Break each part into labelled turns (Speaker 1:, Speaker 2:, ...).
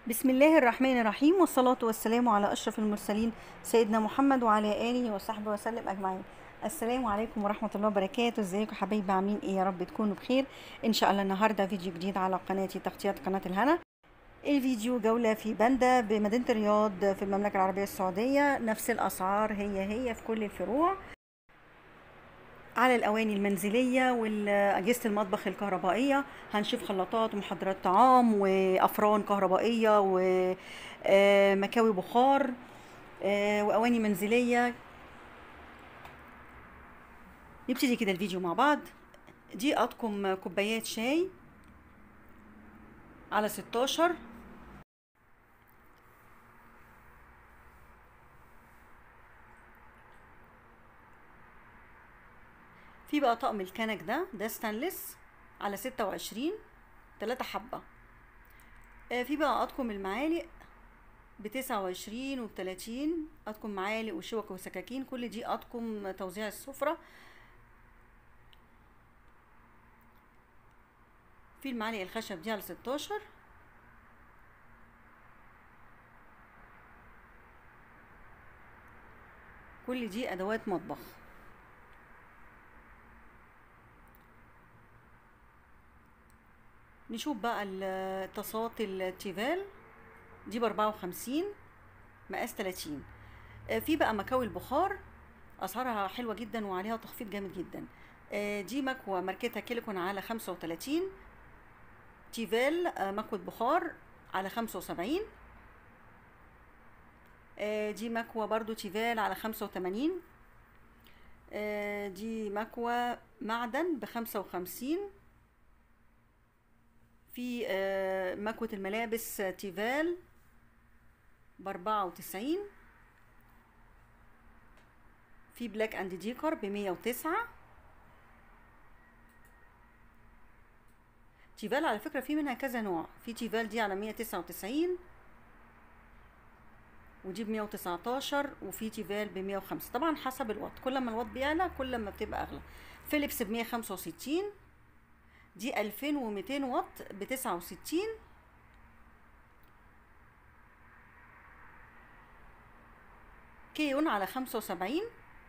Speaker 1: بسم الله الرحمن الرحيم والصلاة والسلام على أشرف المرسلين سيدنا محمد وعلى آله وصحبه وسلم أجمعين السلام عليكم ورحمة الله وبركاته ازيكم يا حبايبي عاملين ايه يا رب تكونوا بخير ان شاء الله النهاردة فيديو جديد على قناتي تغطية قناة الهنا الفيديو جولة في بندا بمدينة الرياض في المملكة العربية السعودية نفس الأسعار هي هي في كل الفروع على الأواني المنزلية وأجهزة المطبخ الكهربائية هنشوف خلاطات ومحضرات طعام وأفران كهربائية ومكاوي بخار آه، وأواني منزلية نبتدي كده الفيديو مع بعض دي أطقم كوبايات شاي على 16 في بقى طقم الكنك ده ده ستانلس على ستة وعشرين تلاتة حبة آه في بقى أطقم المعالق بتسعة وعشرين وبتلاتين أطقم معالق وشوك وسكاكين كل دي أطقم توزيع السفرة في المعالق الخشب دي على ستاشر كل دي أدوات مطبخ نشوف بقى الطاسات التيفال دي بأربعة وخمسين مقاس تلاتين في بقى مكاوي البخار أسعارها حلوة جدا وعليها تخفيض جامد جدا دي مكوة ماركتها كيليكون على خمسة وتلاتين تيفال مكوة بخار على خمسة وسبعين دي مكوة برضو تيفال على خمسة وتمانين دي مكوة معدن بخمسة وخمسين في مكوة الملابس تيفال بأربعة وتسعين في بلاك اند ديكر بمية وتسعة تيفال على فكرة في منها كذا نوع في تيفال دي على مية تسعة وتسعين ودي بمية وتسعتاشر وفي تيفال بمية وخمسة طبعا حسب الوات كل ما الوات بيعلى كل ما بتبقى أغلى فيليبس بمية خمسة وستين دي ألفين وميتين واط بتسعة وستين كيون على خمسة وسبعين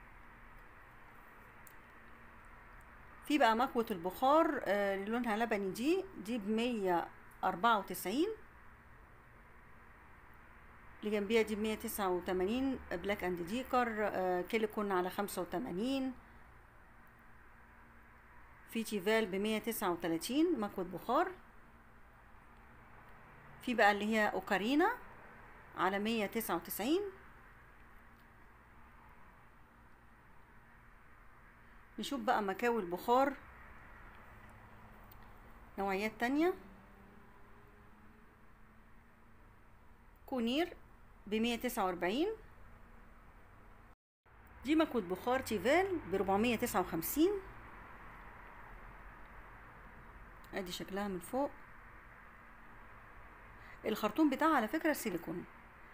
Speaker 1: في بقى مكوة البخار اللي لونها لبني دي دي بمية أربعة وتسعين اللي جنبيها دي بمية تسعة وتمانين بلاك اند ديكر كيليكون على خمسة وتمانين في تيفال بمية تسعة وتلاتين مكوة بخار في بقى اللي هي أوكارينا على مية تسعة وتسعين نشوف بقى مكاوي البخار نوعيات تانية كونير بمية تسعة وأربعين دي مكوة بخار تيفال بربعمية تسعة وخمسين ادي شكلها من فوق الخرطوم بتاعها على فكرة سيليكون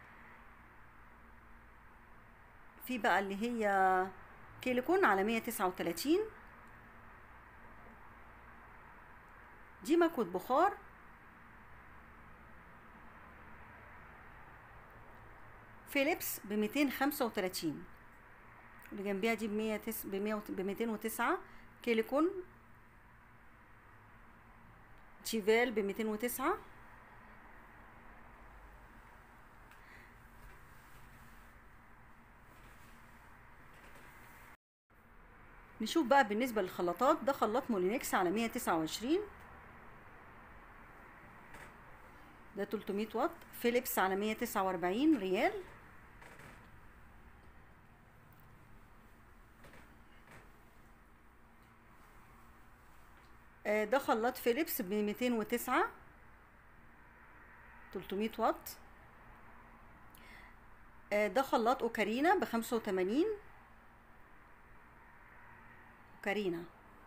Speaker 1: في بقى اللي هي كيليكون على مية تسعة وتلاتين دي مكوة بخار فيليبس بميتين خمسة وتلاتين اللي جنبيها دي بمية تس بمية بميتين وتسعة كيليكون تيفال بميتين وتسعة نشوف بقى بالنسبة للخلاطات ده خلاط مولينكس على مية تسعة وعشرين ده تلتمية واط فيليبس على مية تسعة وأربعين ريال ده خلاط فيليبس بميتين وتسعة تلتمية واط ده خلاط أوكارينا بخمسة وتمانين أوكارينا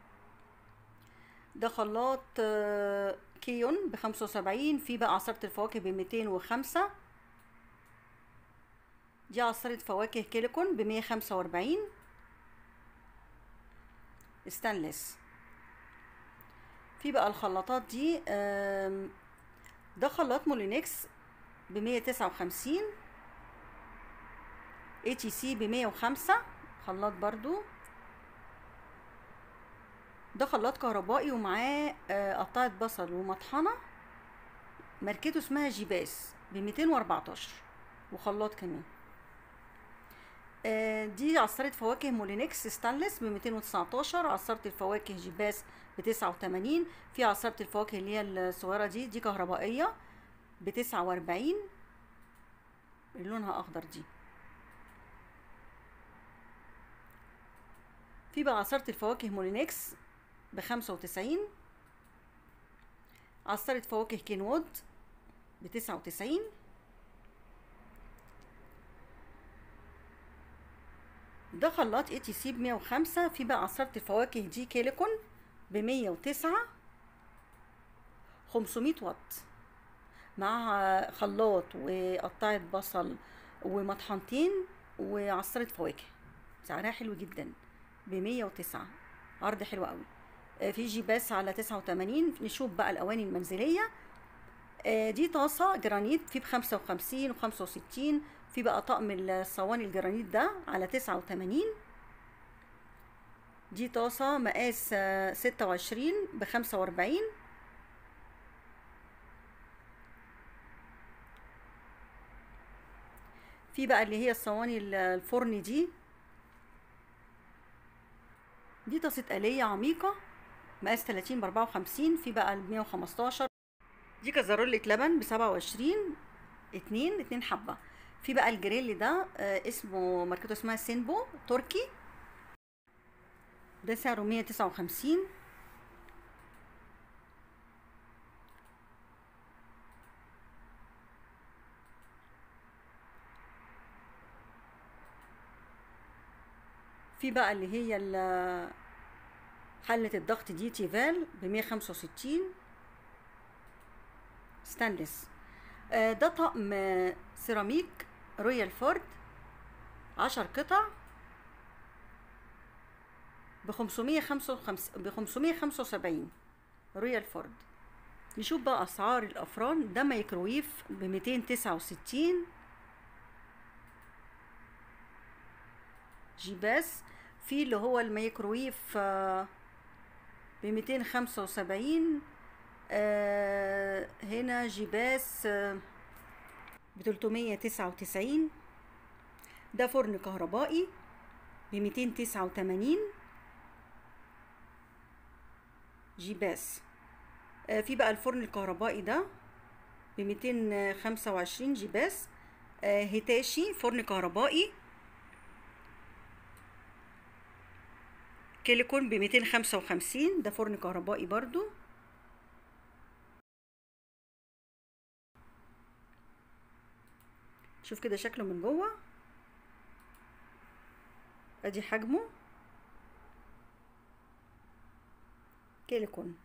Speaker 1: ده خلاط كيون بخمسة وسبعين في بقى عصارة الفواكه بميتين وخمسة دي عصارة فواكه كيليكون بمية خمسة وأربعين ستانلس في بقى الخلاطات دي ده خلاط مولينكس بمية تسعة وخمسين اي تي سي بمية وخمسة خلاط برضو ده خلاط كهربائي ومعاه آه، قطعة بصل ومطحنة ماركته اسمها جيباس بميتين واربعتاشر وخلاط كمان آه، دي عصارة فواكه مولينكس ستانلس ب 219 عصارة الفواكه جيباس ب 89 في عصارة الفواكه اللي هي الصغيرة دي دي كهربائية ب 49 اللي لونها أخضر دي في بقى عصارة الفواكه مولينكس ب 95 عصارة فواكه كينوود ب 99 ده خلاط اي تي سي ب 105 في بقى عصارة الفواكه دي كيليكون ب 109 500 واط مع خلاط وقطعة بصل ومطحنتين وعصارة فواكه سعرها حلو جدا ب 109 عرض حلو قوي آه، في جيباس على 89 نشوف بقى الاواني المنزليه آه، دي طاسه جرانيت في ب 55 و 65 في بقى طقم الصواني الجرانيت ده على 89 دي طاسة مقاس آه، 26 ب 45 في بقى اللي هي الصواني ال- الفرن دي دي طاسة آلية عميقة مقاس 30 ب 54 في بقى ال 115 دي كزرولة لبن ب 27 اتنين اتنين حبة في بقى الجريل ده آه، اسمه ماركته اسمها سينبو تركي ده سعره 159 في بقى اللي هي ال- حلة الضغط دي تيفال ب 165 ستانلس آه، ده طقم آه، سيراميك رويال فورد عشر قطع ب 555 ب 575 رويال فورد نشوف بقى اسعار الافران ده مايكرويف ب 269 جيباس في اللي هو الميكرويف ب 275 آه هنا جيباس ب 399 ده فرن كهربائي ب 289 جيباس آه في بقى الفرن الكهربائي ده ب 225 جيباس آه هيتاشي فرن كهربائي كيليكون ب 255 ده فرن كهربائي برضو شوف كده شكله من جوه ادي حجمه كيليكون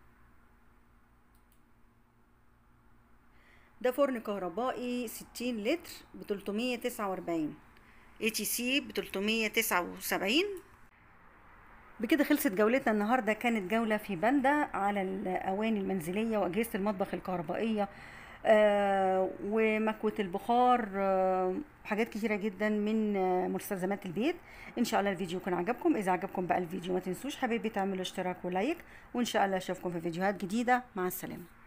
Speaker 1: ده فرن كهربائي 60 لتر ب 349 اي تي سي ب 379 بكده خلصت جولتنا النهارده كانت جوله في باندا على الاواني المنزليه واجهزه المطبخ الكهربائيه آه ومكوة البخار آه حاجات كتيرة جدا من آه مستلزمات البيت ان شاء الله الفيديو يكون عجبكم اذا عجبكم بقى الفيديو ما تنسوش حبيبي تعملوا اشتراك ولايك وان شاء الله اشوفكم في فيديوهات جديدة مع السلامة